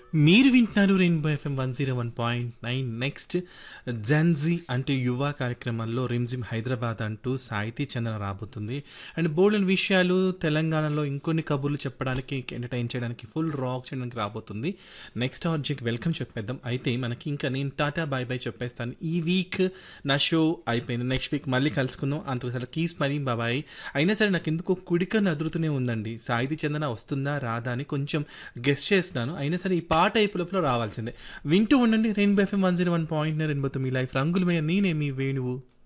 మీరు వింటున్నారు rainbow FM one zero one point nine next Gen Z అంటే యువ కార్యక్రమంలో రిమ్జిమ్ హైదరాబాద్ అంటూ సాహితీ చందన రాబోతుంది అండ్ బోల్డెన్ విషయాలు తెలంగాణలో ఇంకొన్ని కబుర్లు చెప్పడానికి ఎంటర్టైన్ చేయడానికి ఫుల్ రాక్ చేయడానికి రాబోతుంది నెక్స్ట్ ఆర్జెక్ట్ వెల్కమ్ చెప్పేద్దాం అయితే మనకి ఇంకా నేను టాటా బాయ్ బాయ్ చెప్పేస్తాను ఈ వీక్ నా షో అయిపోయింది నెక్స్ట్ వీక్ మళ్ళీ కలుసుకుందాం అంతవరకు కీస్ మరీ బాబాయ్ అయినా సరే నాకు ఎందుకో కుడిక నదురుతూనే ఉందండి సాహితీ చందన వస్తుందా రాదా అని కొంచెం గెస్ట్ చేస్తున్నాను అయినా సరే ఈ పాట అయిపోలో రావాల్సిందే వింటూ ఉండండి rainbow FM one zero one point రెయిన్బోతో మీ లైఫ్ రంగులమయ్య నేనే మీ వేణువు